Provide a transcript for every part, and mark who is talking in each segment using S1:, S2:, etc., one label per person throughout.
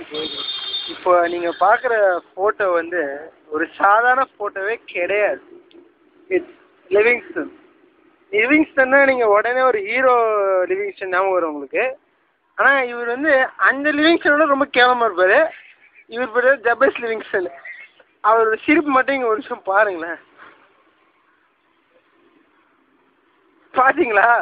S1: இப்போ நீங்கள் பார்க்குற ஃபோட்டோ வந்து ஒரு சாதாரண ஃபோட்டோவே கிடையாது இட்ஸ் லிவிங்ஸ்டன் லிவிங்ஸ்டன்னா நீங்கள் உடனே ஒரு ஹீரோ லிவிங்ஸ்டன் ஞாபகம் வரும் உங்களுக்கு ஆனால் இவர் வந்து அந்த லிவிங்ஸ்டனோட ரொம்ப கேவலமாக இருப்பார் இவர் பேர் ஜபேஸ் லிவிங்ஸ்டன் அவரோட சிரிப்பு மட்டும் இங்கே ஒரு நிமிஷம் பாருங்களேன் பார்த்தீங்களா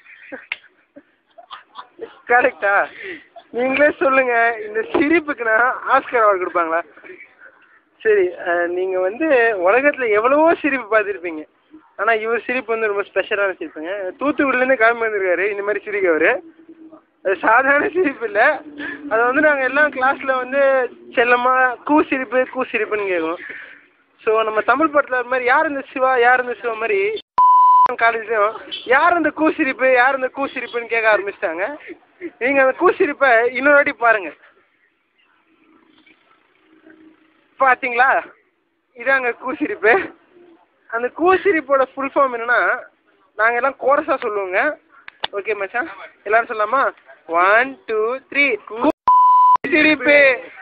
S1: கரெக்டா நீங்களே சொல்லுங்க இந்த சிரிப்புக்குனா ஆஸ்கர் அவார்டு கொடுப்பாங்களா சரி நீங்கள் வந்து உலகத்தில் எவ்வளவோ சிரிப்பு பார்த்துருப்பீங்க ஆனால் இவர் சிரிப்பு வந்து ரொம்ப ஸ்பெஷலான சிரிப்புங்க தூத்துக்குடிலேருந்து கிளம்பி வந்திருக்காரு இந்த மாதிரி சிரிக்கவர் அது சாதாரண சிரிப்பு இல்லை அதை வந்து நாங்கள் எல்லாம் கிளாஸில் வந்து செல்லமாக கூ சிரிப்பு கூ சிரிப்புன்னு கேட்குவோம் ஸோ நம்ம தமிழ் படத்தில் ஒரு மாதிரி யார் இந்த சிவா யார் இந்த சிவா மாதிரி காலேஜ்லையும் யார் இந்த கூ சிரிப்பு யார் இந்த கூ சிரிப்புன்னு கேட்க ஆரம்பிச்சிட்டாங்க நீங்கள் அந்த கூ சிரிப்பை இன்னொரு வாட்டி பாருங்கள் பார்த்தீங்களா இதாங்க கூசிரிப்பு அந்த கூசிரிப்போட ஃபுல் ஃபார்ம் என்னன்னா நாங்கள் எல்லாம் கோரஸாக சொல்லுவோங்க ஓகே மச்சான் எல்லாரும் சொல்லலாமா ஒன் டூ த்ரீ சிரிப்பு